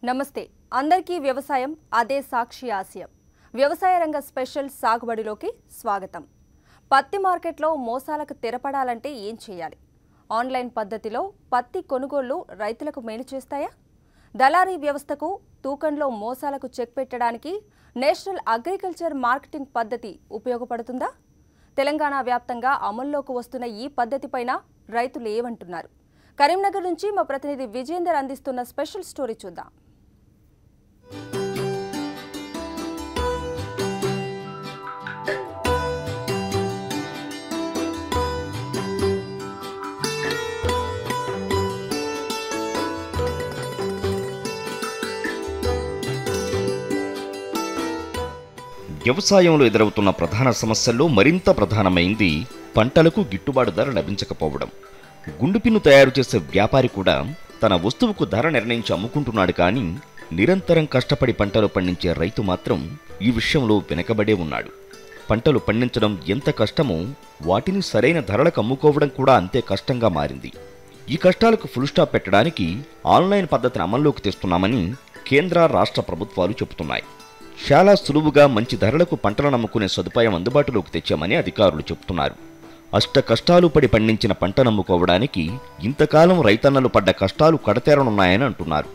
నమస్తే అందరికీ వ్యవసాయం అదే సాక్షి ఆశయం వ్యవసాయ రంగ స్పెషల్ సాగుబడిలోకి స్వాగతం పత్తి మార్కెట్లో మోసాలకు తెరపడాలంటే ఏం చేయాలి ఆన్లైన్ పద్ధతిలో పత్తి కొనుగోళ్లు రైతులకు మేలు చేస్తాయా దళారీ వ్యవస్థకు తూకంలో మోసాలకు చెక్ పెట్టడానికి నేషనల్ అగ్రికల్చర్ మార్కెటింగ్ పద్ధతి ఉపయోగపడుతుందా తెలంగాణ వ్యాప్తంగా అమల్లోకి వస్తున్న ఈ పద్ధతిపైన రైతులు ఏమంటున్నారు కరీంనగర్ నుంచి మా ప్రతినిధి విజేందర్ అందిస్తున్న స్పెషల్ స్టోరీ చూద్దాం వ్యవసాయంలో ఎదురవుతున్న ప్రధాన సమస్యల్లో మరింత ప్రధానమైంది పంటలకు గిట్టుబాటు ధర లభించకపోవడం గుండుపిన్ను తయారు చేసే వ్యాపారి కూడా తన వస్తువుకు ధర నిర్ణయించి అమ్ముకుంటున్నాడు కానీ నిరంతరం కష్టపడి పంటలు పండించే రైతు మాత్రం ఈ విషయంలో వెనకబడే ఉన్నాడు పంటలు పండించడం ఎంత కష్టమో వాటిని సరైన ధరలకు అమ్ముకోవడం కూడా అంతే కష్టంగా మారింది ఈ కష్టాలకు ఫుల్ స్టాప్ పెట్టడానికి ఆన్లైన్ పద్ధతిని అమల్లోకి తెస్తున్నామని కేంద్ర రాష్ట్ర ప్రభుత్వాలు చెబుతున్నాయి చాలా సులువుగా మంచి ధరలకు పంటలను అమ్ముకునే సదుపాయం అందుబాటులోకి తెచ్చామని అధికారులు చెబుతున్నారు అష్ట కష్టాలు పడి పండించిన పంటను అమ్ముకోవడానికి ఇంతకాలం రైతన్నలు పడ్డ కష్టాలు కడతేరనున్నాయని అంటున్నారు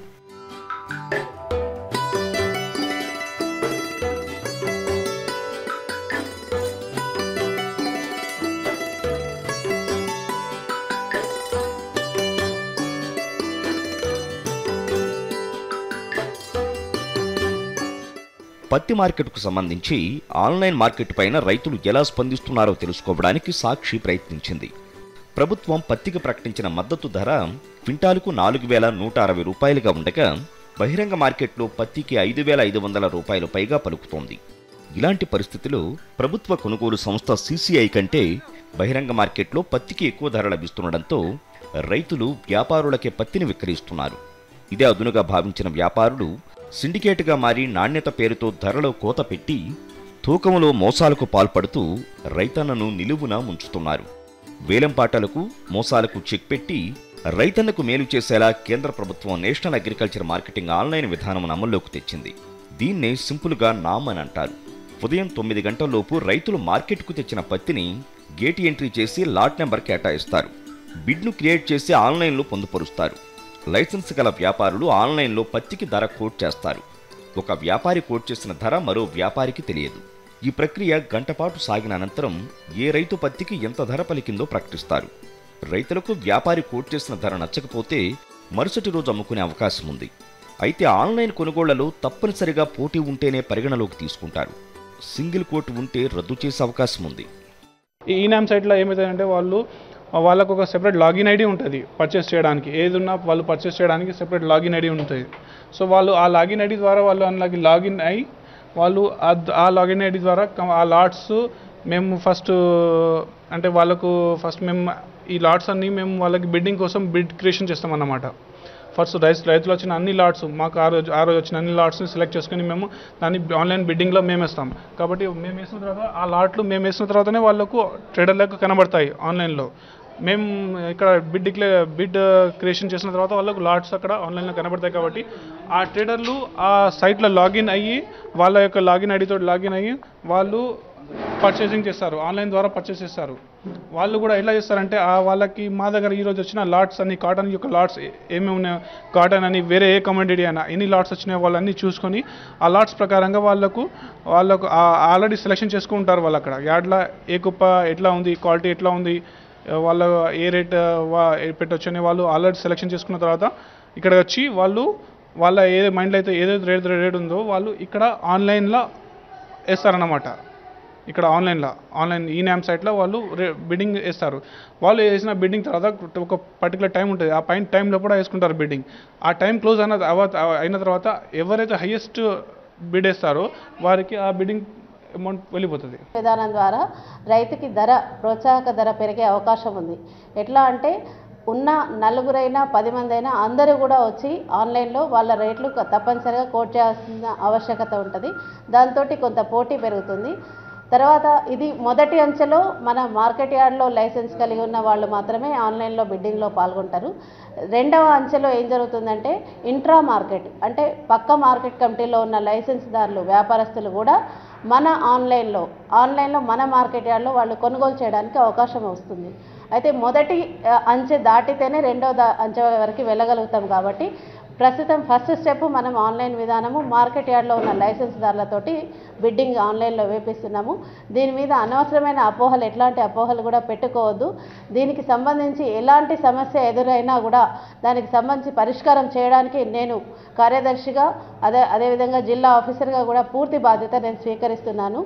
పత్తి మార్కెట్కు సంబంధించి ఆన్లైన్ మార్కెట్ పైన రైతులు ఎలా స్పందిస్తున్నారో తెలుసుకోవడానికి సాక్షి ప్రయత్నించింది ప్రభుత్వం పత్తికి ప్రకటించిన మద్దతు ధర క్వింటాలుకు నాలుగు వేల నూట అరవై రూపాయలుగా ఉండగా బహిరంగ మార్కెట్లో పత్తికి ఐదు వేల ఐదు వందల రూపాయలు పైగా పలుకుతోంది ఇలాంటి పరిస్థితిలో ప్రభుత్వ కొనుగోలు సంస్థ సీసీఐ కంటే బహిరంగ మార్కెట్లో పత్తికి ఎక్కువ ధర లభిస్తుండటంతో రైతులు వ్యాపారులకే పత్తిని విక్రయిస్తున్నారు ఇదే అదునుగా భావించిన వ్యాపారులు సిండికేట్గా మారి నాణ్యత పేరుతో ధరలో కోత పెట్టి తూకంలో మోసాలకు పాల్పడుతూ రైతన్నను నిలువున ముంచుతున్నారు వేలంపాటలకు మోసాలకు చెక్ పెట్టి రైతన్నకు మేలు చేసేలా కేంద్ర ప్రభుత్వం నేషనల్ అగ్రికల్చర్ మార్కెటింగ్ ఆన్లైన్ విధానం అమల్లోకి తెచ్చింది దీన్నే సింపుల్గా నామ్ అని అంటారు ఉదయం తొమ్మిది గంటల్లోపు రైతులు మార్కెట్కు తెచ్చిన పత్తిని గేట్ ఎంట్రీ చేసి లాట్ నెంబర్ కేటాయిస్తారు బిడ్ను క్రియేట్ చేసి ఆన్లైన్లో పొందుపరుస్తారు లైసెన్స్ గల వ్యాపారులు ఆన్లైన్లో పత్తికి ధర కోట్ చేస్తారు ఒక వ్యాపారి కోట్ చేసిన ధర మరో వ్యాపారికి తెలియదు ఈ ప్రక్రియ గంటపాటు సాగిన అనంతరం ఏ రైతు పత్తికి ఎంత ధర పలికిందో ప్రకటిస్తారు రైతులకు వ్యాపారి కోట్ చేసిన ధర నచ్చకపోతే మరుసటి రోజు అమ్ముకునే అవకాశం ఉంది అయితే ఆన్లైన్ కొనుగోళ్లలో తప్పనిసరిగా పోటీ ఉంటేనే పరిగణలోకి తీసుకుంటారు సింగిల్ కోట్ ఉంటే రద్దు చేసే అవకాశం ఉంది ఈ ఈనామ్ సైట్లో ఏమవుతుందంటే వాళ్ళు వాళ్ళకు ఒక సెపరేట్ లాగిన్ ఐడి ఉంటుంది పర్చేస్ చేయడానికి ఏది ఉన్నా వాళ్ళు పర్చేస్ చేయడానికి సెపరేట్ లాగిన్ ఐడి ఉంటుంది సో వాళ్ళు ఆ లాగిన్ ఐడి ద్వారా వాళ్ళు అందులోకి లాగిన్ అయి వాళ్ళు ఆ- ఆ లాగిన్ ఐడి ద్వారా కం- ఆ లాట్స్ మేము ఫస్ట్ అంటే వాళ్ళకు ఫస్ట్ మేము ఈ లాట్స్ అన్ని మేము వాళ్ళకి బిడ్డింగ్ కోసం బిడ్ క్రియేషన్ చేస్తాం అన్నమాట ఫస్ట్ రైస్ రైతులు వచ్చిన అన్ని లాట్స్ మాకు ఆ రోజు ఆ రోజు వచ్చిన అన్ని లాట్స్ని సెలెక్ట్ చేసుకుని మేము దాన్ని ఆన్లైన్ బిడ్డింగ్లో మేము వేస్తాం కాబట్టి మేము వేసిన తర్వాత ఆ లాట్లు మేము వేసిన తర్వాతనే వాళ్ళకు ట్రేడర్లకు కనబడతాయి ఆన్లైన్లో మేము ఇక్కడ బిడ్ డిక్లేర్ బిడ్ క్రియేషన్ చేసిన తర్వాత వాళ్ళకు లాట్స్ అక్కడ ఆన్లైన్లో కనబడతాయి కాబట్టి ఆ ట్రేడర్లు ఆ సైట్లో లాగిన్ అయ్యి వాళ్ళ యొక్క లాగిన్ ఐడితో లాగిన్ అయ్యి వాళ్ళు పర్చేసింగ్ చేస్తారు ఆన్లైన్ ద్వారా పర్చేస్ చేస్తారు వాళ్ళు కూడా ఎలా చేస్తారంటే ఆ వాళ్ళకి మా దగ్గర ఈ రోజు వచ్చిన లాట్స్ అన్ని కాటన్ యొక్క లాట్స్ ఏమేమి ఉన్నాయో కాటన్ అని వేరే ఏ కమోడిటీ అయినా ఎన్ని లాట్స్ వచ్చినాయో వాళ్ళన్నీ చూసుకొని ఆ లాట్స్ ప్రకారంగా వాళ్ళకు వాళ్ళకు ఆల్రెడీ సెలెక్షన్ చేసుకుంటారు వాళ్ళు అక్కడ యాడ్ల ఏ కుప్ప ఎట్లా ఉంది క్వాలిటీ ఎట్లా ఉంది వాళ్ళ ఏ రేట్ పెట్టొచ్చని వాళ్ళు ఆల్రెడీ సెలెక్షన్ చేసుకున్న తర్వాత ఇక్కడ వచ్చి వాళ్ళు వాళ్ళ ఏ మైండ్లో అయితే ఏదైతే రేట్ రేట్ ఉందో వాళ్ళు ఇక్కడ ఆన్లైన్లో వేస్తారన్నమాట ఇక్కడ ఆన్లైన్లో ఆన్లైన్ ఈ నామ్ సైట్లో వాళ్ళు బిడ్డింగ్ వేస్తారు వాళ్ళు వేసిన బిడ్డింగ్ తర్వాత ఒక పర్టికులర్ టైం ఉంటుంది ఆ పైన టైంలో కూడా వేసుకుంటారు బిడ్డింగ్ ఆ టైం క్లోజ్ అయిన అవ- అయిన తర్వాత ఎవరైతే హైయెస్ట్ బిడ్ వేస్తారో వారికి ఆ బిడ్డింగ్ అమౌంట్ వెళ్ళిపోతుంది విధానం ద్వారా రైతుకి ధర ప్రోత్సాహక ధర పెరిగే అవకాశం ఉంది ఎట్లా అంటే ఉన్న నలుగురైనా పది మంది అయినా అందరూ కూడా వచ్చి ఆన్లైన్లో వాళ్ళ రేట్లు క- తప్పనిసరిగా కోట్ చేయాల్సిన ఆవశ్యకత ఉంటుంది దాంతో కొంత పోటీ పెరుగుతుంది తర్వాత ఇది మొదటి అంచెలో మన మార్కెట్ యార్డ్లో లైసెన్స్ కలిగి ఉన్న వాళ్ళు మాత్రమే ఆన్లైన్లో బిడ్డింగ్లో పాల్గొంటారు రెండవ అంచెలో ఏం జరుగుతుందంటే ఇంట్రా మార్కెట్ అంటే పక్క మార్కెట్ కమిటీలో ఉన్న లైసెన్స్దారులు వ్యాపారస్తులు కూడా మన ఆన్లైన్లో ఆన్లైన్లో మన మార్కెట్ యార్డ్లో వాళ్ళు కొనుగోలు చేయడానికి అవకాశం వస్తుంది అయితే మొదటి ఆ, అంచె దాటితేనే రెండో దా అంచె వరకు వెళ్ళగలుగుతాం కాబట్టి ప్రస్తుతం ఫస్ట్ స్టెప్ మనం ఆన్లైన్ విధానము మార్కెట్ యార్డ్లో ఉన్న లైసెన్స్దారులతోటి బిడ్డింగ్ ఆన్లైన్లో వేపిస్తున్నాము దీని మీద అనవసరమైన అపోహలు ఎట్లాంటి అపోహలు కూడా పెట్టుకోవద్దు దీనికి సంబంధించి ఎలాంటి సమస్య ఎదురైనా కూడా దానికి సంబంధించి పరిష్కారం చేయడానికి నేను కార్యదర్శిగా అదే అదేవిధంగా జిల్లా ఆఫీసర్గా కూడా పూర్తి బాధ్యత నేను స్వీకరిస్తున్నాను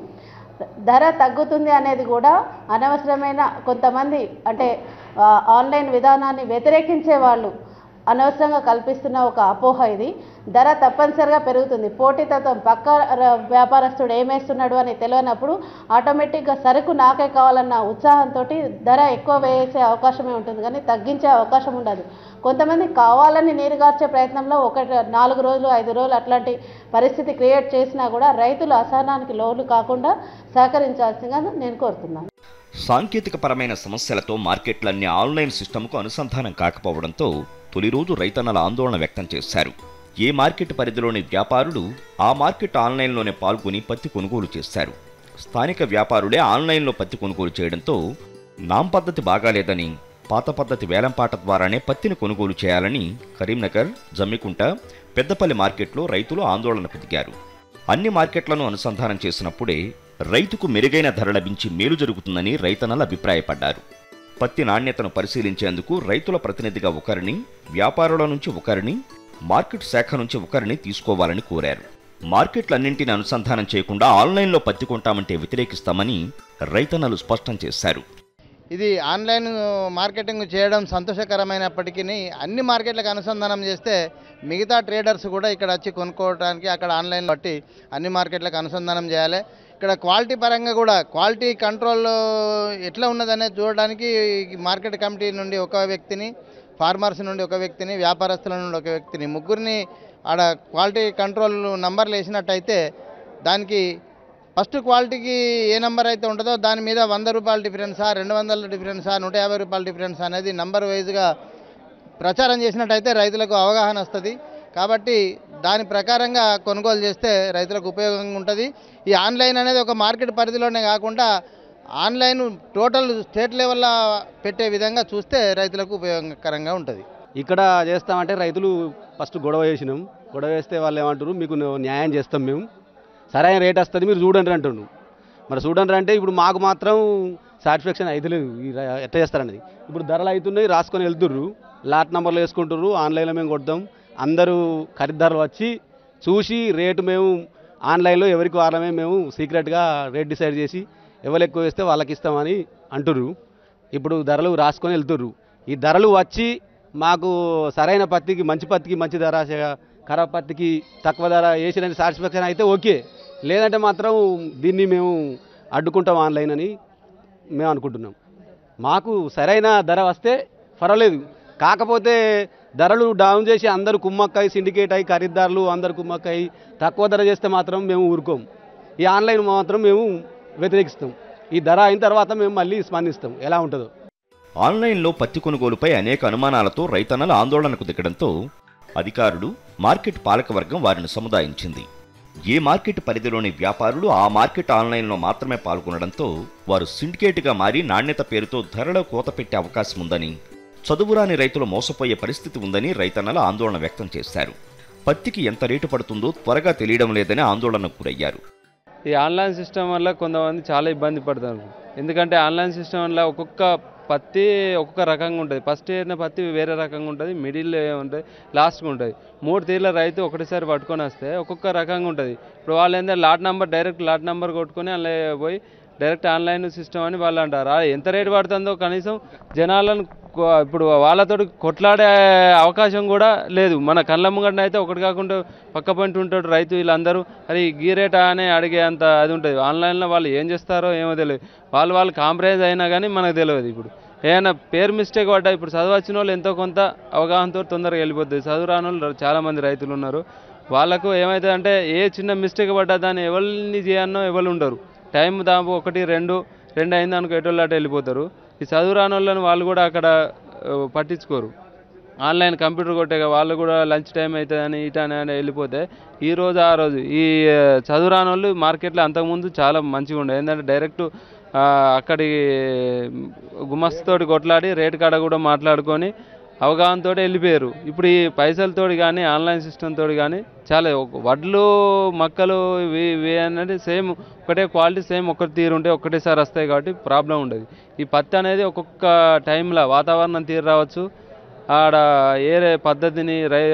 ధర తగ్గుతుంది అనేది కూడా అనవసరమైన కొంతమంది అంటే ఆ, ఆన్లైన్ విధానాన్ని వ్యతిరేకించే వాళ్ళు అనవసరంగా కల్పిస్తున్న ఒక అపోహ ఇది ధర తప్పనిసరిగా పెరుగుతుంది పోటీతత్వం పక్క ర- వ్యాపారస్తుడు ఏమేస్తున్నాడు అని తెలియనప్పుడు ఆటోమేటిక్గా సరుకు నాకే కావాలన్న ఉత్సాహంతో ధర ఎక్కువ వేసే అవకాశమే ఉంటుంది కానీ తగ్గించే అవకాశం ఉండదు కొంతమంది కావాలని నీరుగార్చే ప్రయత్నంలో ఒక నాలుగు రోజులు ఐదు రోజులు అట్లాంటి పరిస్థితి క్రియేట్ చేసినా కూడా రైతులు అసహనానికి లోను కాకుండా సహకరించాల్సిందిగా నేను కోరుతున్నాను సాంకేతిక పరమైన సమస్యలతో మార్కెట్లన్నీ ఆన్లైన్ సిస్టమ్కు అనుసంధానం కాకపోవడంతో తొలి రోజు రైతన్నల ఆందోళన వ్యక్తం చేశారు ఏ మార్కెట్ పరిధిలోని వ్యాపారులు ఆ మార్కెట్ ఆన్లైన్లోనే పాల్గొని పత్తి కొనుగోలు చేశారు స్థానిక వ్యాపారులే ఆన్లైన్లో పత్తి కొనుగోలు చేయడంతో నాం పద్ధతి బాగాలేదని పాత పద్ధతి వేలంపాట ద్వారానే పత్తిని కొనుగోలు చేయాలని కరీంనగర్ జమ్మికుంట పెద్దపల్లి మార్కెట్లో రైతులు ఆందోళనకు దిగారు అన్ని మార్కెట్లను అనుసంధానం చేసినప్పుడే రైతుకు మెరుగైన ధర లభించి మేలు జరుగుతుందని రైతన్నలు అభిప్రాయపడ్డారు పత్తి నాణ్యతను పరిశీలించేందుకు రైతుల ప్రతినిధిగా ఒకరిని వ్యాపారుల నుంచి ఒకరిని మార్కెట్ శాఖ నుంచి ఒకరిని తీసుకోవాలని కోరారు మార్కెట్లన్నింటిని అనుసంధానం చేయకుండా ఆన్లైన్లో పత్తి కొంటామంటే వ్యతిరేకిస్తామని రైతన్నలు స్పష్టం చేశారు ఇది ఆన్లైన్ మార్కెటింగ్ చేయడం సంతోషకరమైనప్పటికీ అన్ని మార్కెట్లకు అనుసంధానం చేస్తే మిగతా ట్రేడర్స్ కూడా ఇక్కడ వచ్చి కొనుక్కోవడానికి అక్కడ ఆన్లైన్ బట్టి అన్ని మార్కెట్లకు అనుసంధానం చేయాలి ఇక్కడ క్వాలిటీ పరంగా కూడా క్వాలిటీ కంట్రోల్ ఎట్లా ఉన్నదనేది చూడడానికి మార్కెట్ కమిటీ నుండి ఒక వ్యక్తిని ఫార్మర్స్ నుండి ఒక వ్యక్తిని వ్యాపారస్తుల నుండి ఒక వ్యక్తిని ముగ్గురిని ఆడ క్వాలిటీ కంట్రోల్ నంబర్లు వేసినట్టయితే దానికి ఫస్ట్ క్వాలిటీకి ఏ నెంబర్ అయితే ఉంటుందో దాని మీద వంద రూపాయల డిఫరెన్సా రెండు వందల డిఫరెన్సా నూట యాభై రూపాయల డిఫరెన్స్ అనేది నంబర్ వైజ్గా ప్రచారం చేసినట్టయితే రైతులకు అవగాహన వస్తుంది కాబట్టి దాని ప్రకారంగా కొనుగోలు చేస్తే రైతులకు ఉపయోగంగా ఉంటుంది ఈ ఆన్లైన్ అనేది ఒక మార్కెట్ పరిధిలోనే కాకుండా ఆన్లైన్ టోటల్ స్టేట్ లెవెల్లో పెట్టే విధంగా చూస్తే రైతులకు ఉపయోగకరంగా ఉంటుంది ఇక్కడ చేస్తామంటే రైతులు ఫస్ట్ గొడవ చేసినాం గొడవ చేస్తే వాళ్ళు ఏమంటారు మీకు ను- న్యాయం చేస్తాం మేము సరైన రేట్ వస్తుంది మీరు చూడండి అంటుండు మరి చూడండి అంటే ఇప్పుడు మాకు మాత్రం సాటిస్ఫాక్షన్ అవుతలేదు ఈ ర- ఎట్లా చేస్తారనేది ఇప్పుడు ధరలు అవుతున్నాయి రాసుకొని వెళ్తుర్రు లాట్ నెంబర్లు వేసుకుంటుర్రు ఆన్లైన్లో మేము కొడతాం అందరూ ఖరీదారులు వచ్చి చూసి రేటు మేము ఆన్లైన్లో ఎవరికి వాళ్ళమే మేము సీక్రెట్గా రేట్ డిసైడ్ చేసి ఎవరు ఎక్కువ వేస్తే వాళ్ళకి ఇస్తామని అంటుర్రు ఇప్పుడు ధరలు రాసుకొని వెళ్తుర్రు ఈ ధరలు వచ్చి మాకు సరైన పత్తికి మంచి పత్తికి మంచి ధర చే- ఖరాబ్ పత్తికి తక్కువ ధర వేసిన సాటిస్ఫాక్షన్ అయితే ఓకే లేదంటే మాత్రం దీన్ని మేము అడ్డుకుంటాం ఆన్లైన్ అని మేము అనుకుంటున్నాం మాకు సరైన ధర వస్తే పర్వాలేదు కాకపోతే ధరలు డౌన్ చేసి అందరూ కుమ్మక్కై సిండికేట్ అయ్యి ఖరీదారులు అందరు కుమ్మక్కై తక్కువ ధర చేస్తే మాత్రం మేము ఊరుకోం ఈ ఆన్లైన్ మాత్రం మేము వ్యతిరేకిస్తాం ఈ ధర అయిన తర్వాత మేము మళ్ళీ స్పందిస్తాం ఎలా ఉంటుందో ఆన్లైన్లో పత్తి కొనుగోలుపై అనేక అనుమానాలతో రైతన్నలు ఆందోళనకు దిగడంతో అధికారులు మార్కెట్ పాలకవర్గం వారిని సముదాయించింది ఏ మార్కెట్ పరిధిలోని వ్యాపారులు ఆ మార్కెట్ ఆన్లైన్లో మాత్రమే పాల్గొనడంతో వారు సిండికేట్గా మారి నాణ్యత పేరుతో ధరలో కోత పెట్టే అవకాశం ఉందని చదువురాని రైతులు మోసపోయే పరిస్థితి ఉందని రైతన్నలు ఆందోళన వ్యక్తం చేశారు పత్తికి ఎంత రేటు పడుతుందో త్వరగా తెలియడం లేదని ఆందోళనకు గురయ్యారు ఈ ఆన్లైన్ సిస్టమ్ వల్ల కొంతమంది చాలా ఇబ్బంది పడతారు ఎందుకంటే ఆన్లైన్ సిస్టమ్ వల్ల ఒక్కొక్క పత్తి ఒక్కొక్క రకంగా ఉంటుంది ఫస్ట్ ఏరిన పత్తి వేరే రకంగా ఉంటుంది మిడిల్ ఉంటుంది లాస్ట్గా ఉంటుంది మూడు తీర్ల రైతు ఒకటేసారి పట్టుకొని వస్తే ఒక్కొక్క రకంగా ఉంటుంది ఇప్పుడు వాళ్ళు ఏంటంటే lot number direct lot number కొట్టుకొని అలా పోయి డైరెక్ట్ ఆన్లైన్ సిస్టమ్ అని వాళ్ళు అంటారు ఆ ఎంత రేటు పడుతుందో కనీసం జనాలను కొ- ఇప్పుడు వాళ్ళతో కొట్లాడే అవకాశం కూడా లేదు మన కళ్ళ ముంగట అయితే ఒకటి కాకుండా పక్క పంట ఉంటాడు రైతు వీళ్ళందరూ అది గీ రేటా అని అడిగే అంత అది ఉంటుంది ఆన్లైన్లో వాళ్ళు ఏం చేస్తారో ఏమో తెలియదు వాళ్ళు వాళ్ళు కాంప్రమైజ్ అయినా కానీ మనకు తెలియదు ఇప్పుడు ఏమైనా పేరు మిస్టేక్ పడ్డా ఇప్పుడు చదువు వచ్చిన వాళ్ళు ఎంతో కొంత అవగాహనతో తొందరగా వెళ్ళిపోతుంది చదువు రాని వాళ్ళు చాలామంది రైతులు ఉన్నారు వాళ్ళకు ఏమవుతుంది అంటే ఏ చిన్న మిస్టేక్ పడ్డా దాన్ని ఎవరిని చేయన్నో ఎవరు ఉండరు టైం దాపు ఒకటి రెండు రెండు అయింది అనుకో ఎటోళ్ళు అటు వెళ్ళిపోతారు ఈ చదువు రాని వాళ్ళని వాళ్ళు కూడా అక్కడ ఆ, పట్టించుకోరు ఆన్లైన్ కంప్యూటర్ కొట్టాక వాళ్ళు కూడా లంచ్ టైం అవుతుందని ఇట అని వెళ్ళిపోతే ఈ రోజు ఆ రోజు ఈ ఆ, చదువు రాని వాళ్ళు మార్కెట్లో అంతకుముందు చాలా మంచిగా ఉండే ఏంటంటే డైరెక్ట్ అక్కడి గుమస్తోటి కొట్లాడి రేట్ కాడ కూడా మాట్లాడుకొని అవగాహనతో వెళ్ళిపోయారు ఇప్పుడు ఈ పైసలతోటి కానీ ఆన్లైన్ సిస్టమ్ తోటి కానీ చాలా ఒక- వడ్లు మక్కలు ఇవి ఇవి అనేది సేమ్ ఒకటే క్వాలిటీ సేమ్ ఒకటి తీరు ఉంటే ఒకటేసారి వస్తాయి కాబట్టి ప్రాబ్లం ఉండదు ఈ పత్తి అనేది ఒక్కొక్క టైంలో వాతావరణం తీరు రావచ్చు ఆడ ఏరే పద్ధతిని రై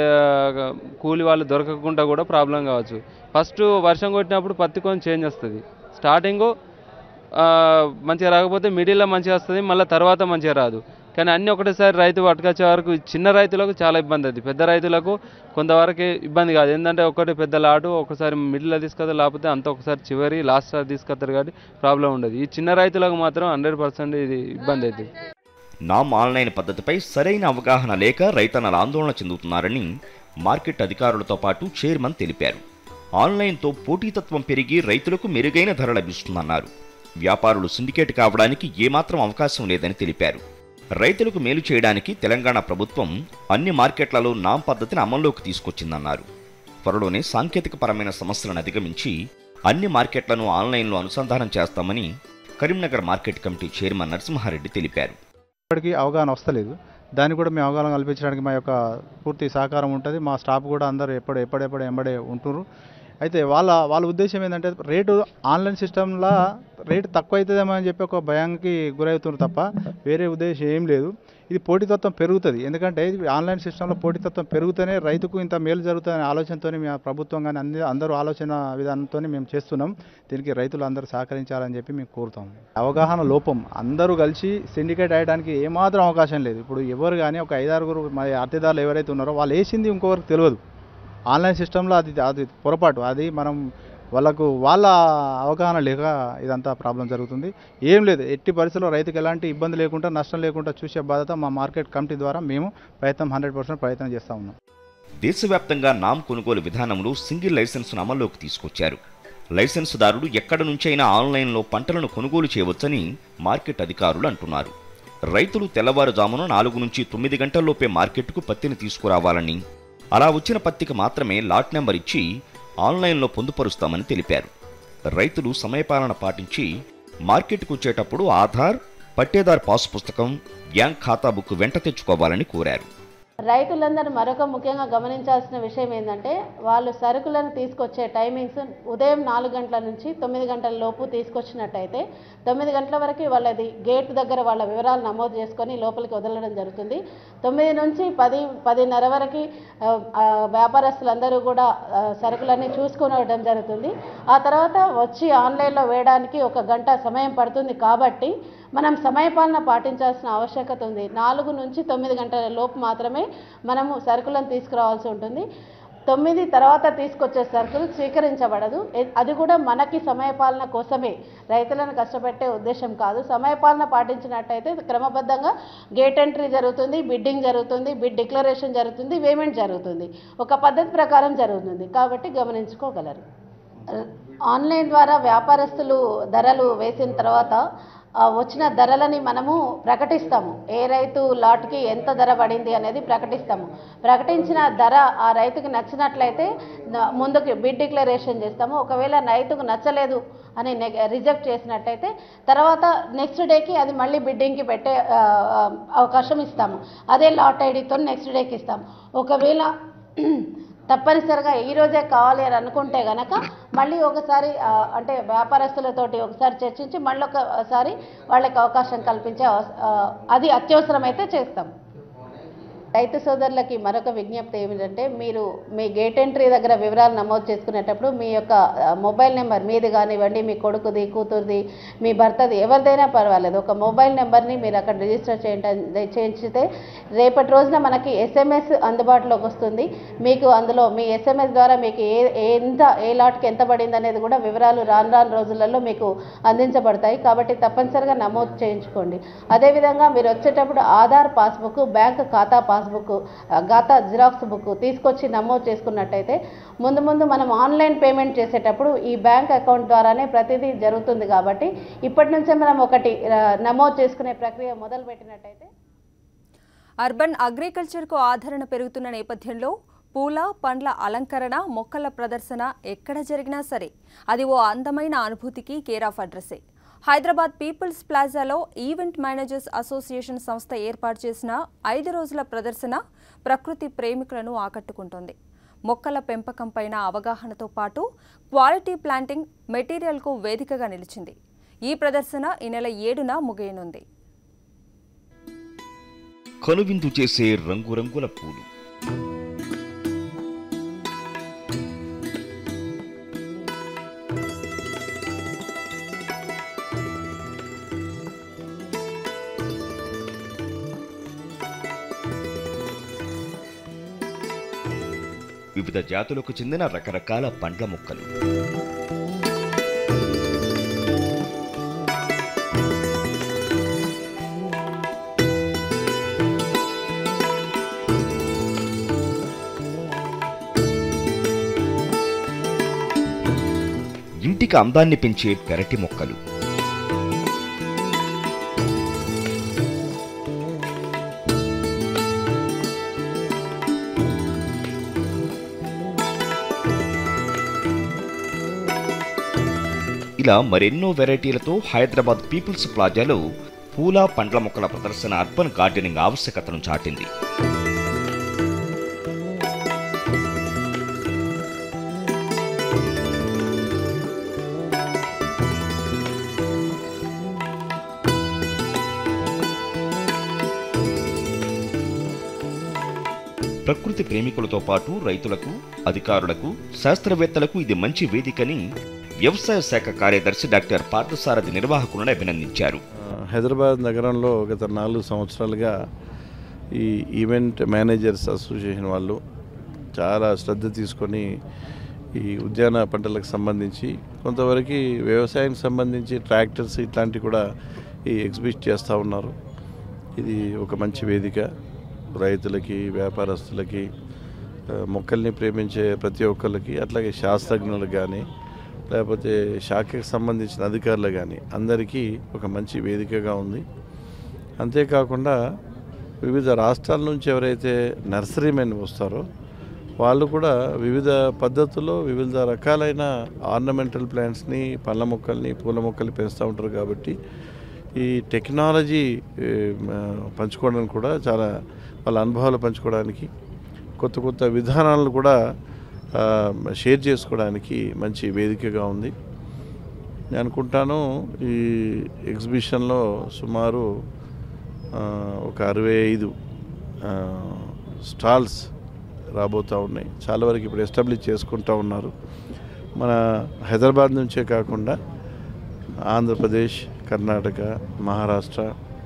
కూలి వాళ్ళు దొరకకుండా కూడా ప్రాబ్లం కావచ్చు ఫస్ట్ వర్షం కొట్టినప్పుడు పత్తి కొంచెం చేంజ్ వస్తుంది స్టార్టింగు ఆ, మంచిగా రాకపోతే మిడిల్లో మంచిగా వస్తుంది మళ్ళీ తర్వాత మంచిగా రాదు కానీ అన్నీ ఒకటేసారి రైతు పట్టుకొచ్చే వరకు చిన్న రైతులకు చాలా ఇబ్బంది అవుతుంది పెద్ద రైతులకు కొంతవరకు ఇబ్బంది కాదు ఏంటంటే ఒకటి పెద్ద లాటు ఒకసారి మిడిల్లో తీసుకొస్తారు లేకపోతే అంత ఒకసారి చివరి లాస్ట్ సారి తీసుకొస్తారు కాబట్టి ప్రాబ్లం ఉండదు ఈ చిన్న రైతులకు మాత్రం హండ్రెడ్ పర్సెంట్ ఇది ఇబ్బంది అవుతుంది నామ్ ఆన్లైన్ పద్ధతిపై సరైన అవగాహన లేక రైతన్నలు ఆందోళన చెందుతున్నారని మార్కెట్ అధికారులతో పాటు చైర్మన్ తెలిపారు ఆన్లైన్తో పోటీతత్వం పెరిగి రైతులకు మెరుగైన ధర లభిస్తుందన్నారు వ్యాపారులు సిండికేట్ కావడానికి ఏమాత్రం అవకాశం లేదని తెలిపారు రైతులకు మేలు చేయడానికి తెలంగాణ ప్రభుత్వం అన్ని మార్కెట్లలో నామ్ పద్ధతిని అమల్లోకి తీసుకొచ్చిందన్నారు త్వరలోనే సాంకేతికపరమైన సమస్యలను అధిగమించి అన్ని మార్కెట్లను ఆన్లైన్లో అనుసంధానం చేస్తామని Karimnagar market committee chairman Narasimhareddy తెలిపారు ఇప్పటికీ అవగాహన వస్తలేదు దాన్ని కూడా మేము అవగాహన కల్పించడానికి మా యొక్క పూర్తి సహకారం ఉంటుంది మా స్టాఫ్ కూడా అందరూ ఎప్పుడు ఎప్పుడెప్పుడు ఎంబడే ఉంటున్నారు అయితే వాళ్ళ వాళ్ళ ఉద్దేశం ఏంటంటే రేటు ఆన్లైన్ సిస్టంలో రేటు తక్కువ అవుతుందేమో అని చెప్పి ఒక భయానికి గురవుతున్నారు తప్ప వేరే ఉద్దేశం ఏం లేదు ఇది పోటీతత్వం పెరుగుతుంది ఎందుకంటే ఇది ఆన్లైన్ సిస్టంలో పోటీతత్వం పెరుగుతూనే రైతుకు ఇంత మేలు జరుగుతుందనే ఆలోచనతో మేము ప్రభుత్వం కానీ అన్ని అందరూ ఆలోచన విధానంతో మేము చేస్తున్నాం దీనికి రైతులు అందరూ సహకరించాలని చెప్పి మేము కోరుతాం అవగాహన లోపం అందరూ కలిసి సిండికేట్ అయ్యడానికి ఏమాత్రం అవకాశం లేదు ఇప్పుడు ఎవరు కానీ ఒక ఐదారుగురు మరి అర్థదారులు ఎవరైతే ఉన్నారో వాళ్ళు వేసింది ఇంకొకరికి తెలియదు ఆన్లైన్ సిస్టంలో అది అది పొరపాటు అది మనం వాళ్ళకు వాళ్ళ అవగాహన లేక ఇదంతా ప్రాబ్లం జరుగుతుంది ఏం లేదు ఎట్టి పరిస్థితుల్లో రైతుకు ఎలాంటి ఇబ్బంది లేకుండా నష్టం లేకుండా చూసే బాధ్యత మా మార్కెట్ కమిటీ ద్వారా మేము ప్రయత్నం హండ్రెడ్ పర్సెంట్ ప్రయత్నం చేస్తూ ఉన్నాం దేశవ్యాప్తంగా నామ్ కొనుగోలు విధానంలో సింగిల్ లైసెన్స్ను అమల్లోకి తీసుకొచ్చారు లైసెన్సుదారుడు ఎక్కడి నుంచైనా ఆన్లైన్లో పంటలను కొనుగోలు చేయవచ్చని మార్కెట్ అధికారులు అంటున్నారు రైతులు తెల్లవారుజామున నాలుగు నుంచి తొమ్మిది గంటల్లోపే మార్కెట్కు పత్తిని తీసుకురావాలని అలా వచ్చిన పత్తికి మాత్రమే లాట్ నెంబర్ ఇచ్చి ఆన్లైన్లో పొందుపరుస్తామని తెలిపారు రైతులు సమయపాలన పాటించి మార్కెట్కు వచ్చేటప్పుడు ఆధార్ పట్టేదార్ పాసు పుస్తకం బ్యాంక్ ఖాతా బుక్ వెంట తెచ్చుకోవాలని కోరారు రైతులందరూ మరొక ముఖ్యంగా గమనించాల్సిన విషయం ఏంటంటే వాళ్ళు సరుకులను తీసుకొచ్చే టైమింగ్స్ ఉదయం నాలుగు గంటల నుంచి తొమ్మిది గంటల లోపు తీసుకొచ్చినట్టయితే తొమ్మిది గంటల వరకు వాళ్ళది గేట్ దగ్గర వాళ్ళ వివరాలు నమోదు చేసుకొని లోపలికి వదలడం జరుగుతుంది తొమ్మిది నుంచి పది పదిన్నర వరకు ఆ, ఆ, వ్యాపారస్తులందరూ కూడా ఆ, సరుకులన్నీ చూసుకునడం జరుగుతుంది ఆ తర్వాత వచ్చి ఆన్లైన్లో వేయడానికి ఒక గంట సమయం పడుతుంది కాబట్టి మనం సమయపాలన పాటించాల్సిన ఆవశ్యకత ఉంది నాలుగు నుంచి తొమ్మిది గంటల లోపు మాత్రమే మనము సరుకులను తీసుకురావాల్సి ఉంటుంది తొమ్మిది తర్వాత తీసుకొచ్చే సరుకులు స్వీకరించబడదు ఎ- అది కూడా మనకి సమయపాలన కోసమే రైతులను కష్టపెట్టే ఉద్దేశం కాదు సమయపాలన పాటించినట్టయితే క్రమబద్ధంగా గేట్ ఎంట్రీ జరుగుతుంది బిడ్డింగ్ జరుగుతుంది బిడ్ డిక్లరేషన్ జరుగుతుంది పేమెంట్ జరుగుతుంది ఒక పద్ధతి ప్రకారం జరుగుతుంది కాబట్టి గమనించుకోగలరు ఆన్లైన్ ద్వారా వ్యాపారస్తులు ధరలు వేసిన తర్వాత ఆ వచ్చిన ధరలని మనము ప్రకటిస్తాము ఏ రైతు లాట్కి ఎంత ధర పడింది అనేది ప్రకటిస్తాము ప్రకటించిన ధర ఆ రైతుకి నచ్చినట్లయితే న- ముందుకు బిడ్ డిక్లరేషన్ చేస్తాము ఒకవేళ రైతుకు నచ్చలేదు అని రిజెక్ట్ చేసినట్టయితే తర్వాత నెక్స్ట్ డేకి అది మళ్ళీ బిడ్డింగ్కి పెట్టే ఆ, ఆ, అవకాశం ఇస్తాము అదే లాట్ ఐడితో నెక్స్ట్ డేకి ఇస్తాము ఒకవేళ తప్పనిసరిగా ఈ రోజే కావాలి అని అనుకుంటే గనక మళ్ళీ ఒకసారి ఆ, అంటే వ్యాపారస్తులతోటి ఒకసారి చర్చించి మళ్ళీ ఒకసారి వాళ్ళకి అవకాశం కల్పించే అవస- ఆ, అది అత్యవసరమైతే చేస్తాం రైతు సోదరులకి మరొక విజ్ఞప్తి ఏమిటంటే మీరు మీ గేట్ ఎంట్రీ దగ్గర వివరాలు నమోదు చేసుకునేటప్పుడు మీ యొక్క ఆ, మొబైల్ నెంబర్ మీది కానివ్వండి మీ కొడుకుది కూతురుది మీ భర్తది ఎవరిదైనా పర్వాలేదు ఒక మొబైల్ నెంబర్ని మీరు అక్కడ రిజిస్టర్ చేయటం చేయించితే రేపటి రోజున మనకి ఎస్ఎంఎస్ అందుబాటులోకి వస్తుంది మీకు అందులో మీ ఎస్ఎంఎస్ ద్వారా మీకు ఏ ఏ ఎంత ఏ లాట్కి ఎంత పడింది అనేది కూడా వివరాలు రాను రాను రోజులలో మీకు అందించబడతాయి కాబట్టి తప్పనిసరిగా నమోదు చేయించుకోండి అదేవిధంగా మీరు వచ్చేటప్పుడు ఆధార్ పాస్బుక్ బ్యాంక్ ఖాతా పాస్బుక్ పాస్బుక్ గత జిరాక్స్ బుక్ తీసుకొచ్చి నమోదు చేసుకున్నట్టయితే ముందు ముందు మనం ఆన్లైన్ పేమెంట్ చేసేటప్పుడు ఈ బ్యాంక్ అకౌంట్ ద్వారానే ప్రతిదీ జరుగుతుంది కాబట్టి ఇప్పటి నుంచే మనం ఒకటి ఆ, నమోదు చేసుకునే ప్రక్రియ మొదలు పెట్టినట్టయితే అర్బన్ అగ్రికల్చర్కు ఆదరణ పెరుగుతున్న నేపథ్యంలో పూల పండ్ల అలంకరణ మొక్కల ప్రదర్శన ఎక్కడ జరిగినా సరే అది ఓ అందమైన అనుభూతికి కేర్ ఆఫ్ అడ్రస్సే హైదరాబాద్ పీపుల్స్ ప్లాజాలో ఈవెంట్ మేనేజర్స్ అసోసియేషన్ సంస్థ ఏర్పాటు చేసిన ఐదు రోజుల ప్రదర్శన ప్రకృతి ప్రేమికులను ఆకట్టుకుంటోంది మొక్కల పెంపకంపైన అవగాహనతో పాటు క్వాలిటీ ప్లాంటింగ్ మెటీరియల్కు వేదికగా నిలిచింది ఈ ప్రదర్శన ఈ నెల ఏడున ముగియనుంది కనువిందు చేసే రంగురంగుల పూలు వివిధ జాతులకు చెందిన రకరకాల పండ్ల మొక్కలు ఇంటికి అందాన్ని పెంచే పెరటి మొక్కలు ఇలా మరెన్నో వెరైటీలతో హైదరాబాద్ పీపుల్స్ ప్లాజాలో పూల పండ్ల మొక్కల ప్రదర్శన అర్బన్ గార్డెనింగ్ ఆవశ్యకతను చాటింది ప్రకృతి ప్రేమికులతో పాటు రైతులకు అధికారులకు శాస్త్రవేత్తలకు ఇది మంచి వేదికని వ్యవసాయ శాఖ కార్యదర్శి డాక్టర్ పార్థసారథి నిర్వాహకులను అభినందించారు హైదరాబాద్ నగరంలో గత నాలుగు సంవత్సరాలుగా ఈ ఈవెంట్ మేనేజర్స్ అసోసియేషన్ వాళ్ళు చాలా శ్రద్ధ తీసుకొని ఈ ఉద్యాన పంటలకు సంబంధించి కొంతవరకు వ్యవసాయానికి సంబంధించి ట్రాక్టర్స్ ఇట్లాంటివి కూడా ఈ ఎగ్జిబిట్ చేస్తూ ఉన్నారు ఇది ఒక మంచి వేదిక రైతులకి వ్యాపారస్తులకి ఆ, మొక్కల్ని ప్రేమించే ప్రతి ఒక్కరికి అట్లాగే శాస్త్రజ్ఞులకు కానీ లేకపోతే శాఖకి సంబంధించిన అధికారులు కానీ అందరికీ ఒక మంచి వేదికగా ఉంది అంతేకాకుండా వివిధ రాష్ట్రాల నుంచి ఎవరైతే నర్సరీ మెన్ వస్తారో వాళ్ళు కూడా వివిధ పద్ధతుల్లో వివిధ రకాలైన ఆర్నమెంటల్ ప్లాంట్స్ని పళ్ళ మొక్కల్ని పూల మొక్కల్ని పెంచుతూ ఉంటారు కాబట్టి ఈ టెక్నాలజీ ఏ, మ, పంచుకోవడానికి కూడా చాలా వాళ్ళ అనుభవాలు పంచుకోవడానికి కొత్త కొత్త విధానాలను కూడా ఆ, షేర్ చేసుకోవడానికి మంచి వేదికగా ఉంది నేను అనుకుంటాను ఈ ఎగ్జిబిషన్లో సుమారు ఆ, ఒక అరవై ఐదు ఆ, స్టాల్స్ రాబోతూ ఉన్నాయి చాలా వరకు ఇప్పుడు ఎస్టాబ్లిష్ చేసుకుంటూ ఉన్నారు మన హైదరాబాద్ నుంచే కాకుండా ఆంధ్రప్రదేశ్ కర్ణాటక మహారాష్ట్ర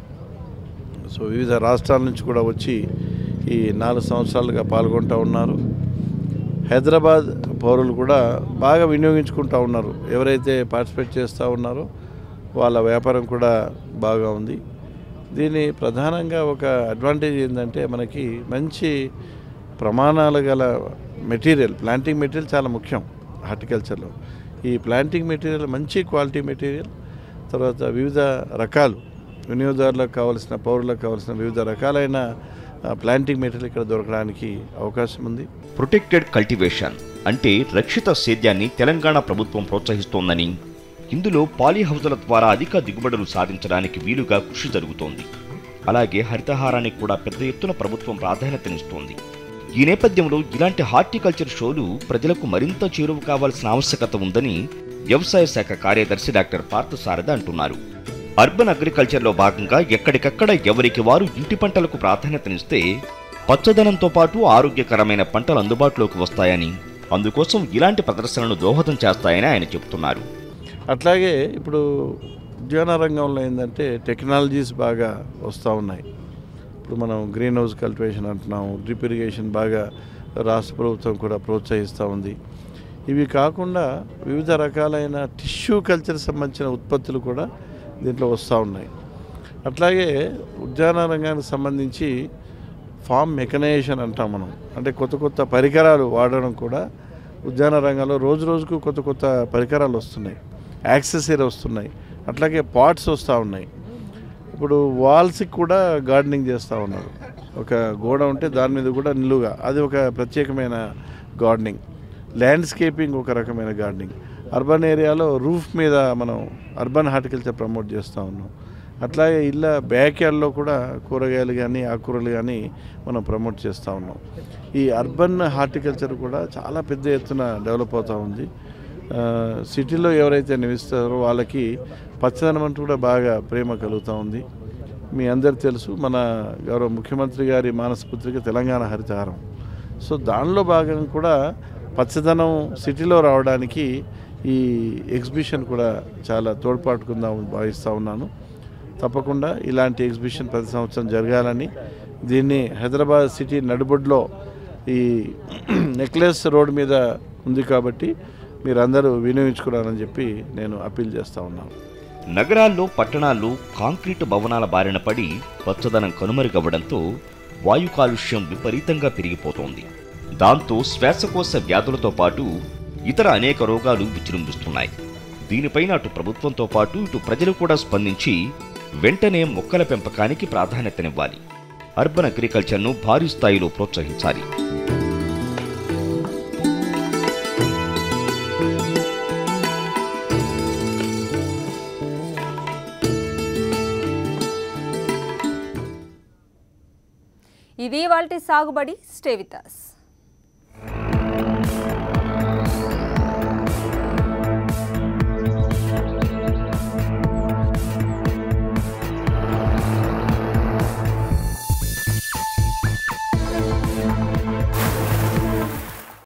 సో వివిధ రాష్ట్రాల నుంచి కూడా వచ్చి ఈ నాలుగు సంవత్సరాలుగా పాల్గొంటూ ఉన్నారు హైదరాబాద్ పౌరులు కూడా బాగా వినియోగించుకుంటూ ఉన్నారు ఎవరైతే పార్టిసిపేట్ చేస్తూ ఉన్నారో వాళ్ళ వ్యాపారం కూడా బాగా ఉంది దీని ప్రధానంగా ఒక అడ్వాంటేజ్ ఏంటంటే మనకి మంచి ప్రమాణాలు గల మెటీరియల్ ప్లాంటింగ్ మెటీరియల్ చాలా ముఖ్యం హార్టికల్చర్లో ఈ ప్లాంటింగ్ మెటీరియల్ మంచి క్వాలిటీ మెటీరియల్ తర్వాత వివిధ రకాలు వినియోగదారులకు కావాల్సిన పౌరులకు కావాల్సిన వివిధ రకాలైన ఆ, ప్లాంటింగ్ మెటీరియల్ ఇక్కడ దొరకడానికి అవకాశం ఉంది ప్రొటెక్టెడ్ కల్టివేషన్ అంటే రక్షిత సేద్యాన్ని తెలంగాణ ప్రభుత్వం ప్రోత్సహిస్తోందని ఇందులో పాలీహౌజుల ద్వారా అధిక దిగుబడులు సాధించడానికి వీలుగా కృషి జరుగుతోంది అలాగే హరితహారానికి కూడా పెద్ద ఎత్తున ప్రభుత్వం ప్రాధాన్యతనిస్తోంది ఈ నేపథ్యంలో ఇలాంటి హార్టికల్చర్ షోలు ప్రజలకు మరింత చేరువ కావాల్సిన ఆవశ్యకత ఉందని వ్యవసాయ శాఖ కార్యదర్శి డాక్టర్ పార్థసారథి అంటున్నారు అర్బన్ అగ్రికల్చర్లో భాగంగా ఎక్కడికక్కడ ఎవరికి వారు ఇంటి పంటలకు ప్రాధాన్యతనిస్తే పచ్చదనంతో పాటు ఆరోగ్యకరమైన పంటలు అందుబాటులోకి వస్తాయని అందుకోసం ఇలాంటి ప్రదర్శనలు దోహదం చేస్తాయని ఆయన చెబుతున్నారు అట్లాగే ఇప్పుడు ఉద్యాన రంగంలో ఏంటంటే టెక్నాలజీస్ బాగా వస్తూ ఉన్నాయి ఇప్పుడు మనం గ్రీన్ హౌస్ కల్టివేషన్ అంటున్నాం డ్రిప్ ఇరిగేషన్ బాగా రాష్ట్ర ప్రభుత్వం కూడా ప్రోత్సహిస్తూ ఉంది ఇవి కాకుండా వివిధ రకాలైన టిష్యూ కల్చర్ సంబంధించిన ఉత్పత్తులు కూడా దీంట్లో వస్తూ ఉన్నాయి అట్లాగే ఉద్యాన రంగానికి సంబంధించి ఫామ్ మెకనైజేషన్ అంటాం మనం అంటే కొత్త కొత్త పరికరాలు వాడడం కూడా ఉద్యాన రంగంలో రోజు రోజుకు కొత్త కొత్త పరికరాలు వస్తున్నాయి యాక్సెసరీ వస్తున్నాయి అట్లాగే పాట్స్ వస్తూ ఉన్నాయి ఇప్పుడు వాల్స్కి కూడా గార్డెనింగ్ చేస్తూ ఉన్నారు ఒక గోడ ఉంటే దాని మీద కూడా నిలువుగా అది ఒక ప్రత్యేకమైన గార్డెనింగ్ ల్యాండ్స్కేపింగ్ ఒక రకమైన గార్డెనింగ్ అర్బన్ ఏరియాలో రూఫ్ మీద మనం అర్బన్ హార్టికల్చర్ ప్రమోట్ చేస్తూ ఉన్నాం అట్లాగే ఇళ్ళ బ్యాక్ యార్డ్లో కూడా కూరగాయలు కానీ ఆకుకూరలు కానీ మనం ప్రమోట్ చేస్తూ ఉన్నాం ఈ అర్బన్ హార్టికల్చర్ కూడా చాలా పెద్ద ఎత్తున డెవలప్ అవుతూ ఉంది ఆ, సిటీలో ఎవరైతే నివసిస్తారో వాళ్ళకి పచ్చదనం అంటూ కూడా బాగా ప్రేమ కలుగుతూ ఉంది మీ అందరు తెలుసు మన గౌరవ ముఖ్యమంత్రి గారి మానసపుత్రిక తెలంగాణ హరితహారం సో దానిలో భాగంగా కూడా పచ్చదనం సిటీలో రావడానికి ఈ ఎగ్జిబిషన్ కూడా చాలా తోడ్పాటుకుందాం భావిస్తూ ఉన్నాను తప్పకుండా ఇలాంటి ఎగ్జిబిషన్ ప్రతి సంవత్సరం జరగాలని దీన్ని హైదరాబాద్ సిటీ నడుబొడ్లో ఈ నెక్లెస్ రోడ్ మీద ఉంది కాబట్టి మీరందరూ వినియోగించుకోవాలని చెప్పి నేను అప్పీల్ చేస్తూ ఉన్నాను నగరాల్లో పట్టణాల్లో కాంక్రీటు భవనాల బారిన పడి పచ్చదనం కనుమరుగవ్వడంతో వాయు కాలుష్యం విపరీతంగా పెరిగిపోతోంది దాంతో శ్వాసకోశ వ్యాధులతో పాటు ఇతర అనేక రోగాలు విజృంభిస్తున్నాయి దీనిపైన అటు ప్రభుత్వంతో పాటు ఇటు ప్రజలు కూడా స్పందించి వెంటనే మొక్కల పెంపకానికి ప్రాధాన్యతనివ్వాలి అర్బన్ అగ్రికల్చర్ను భారీ స్థాయిలో ప్రోత్సహించాలి ఇది వాళ్ళ సాగుబడి స్టే విత్ us.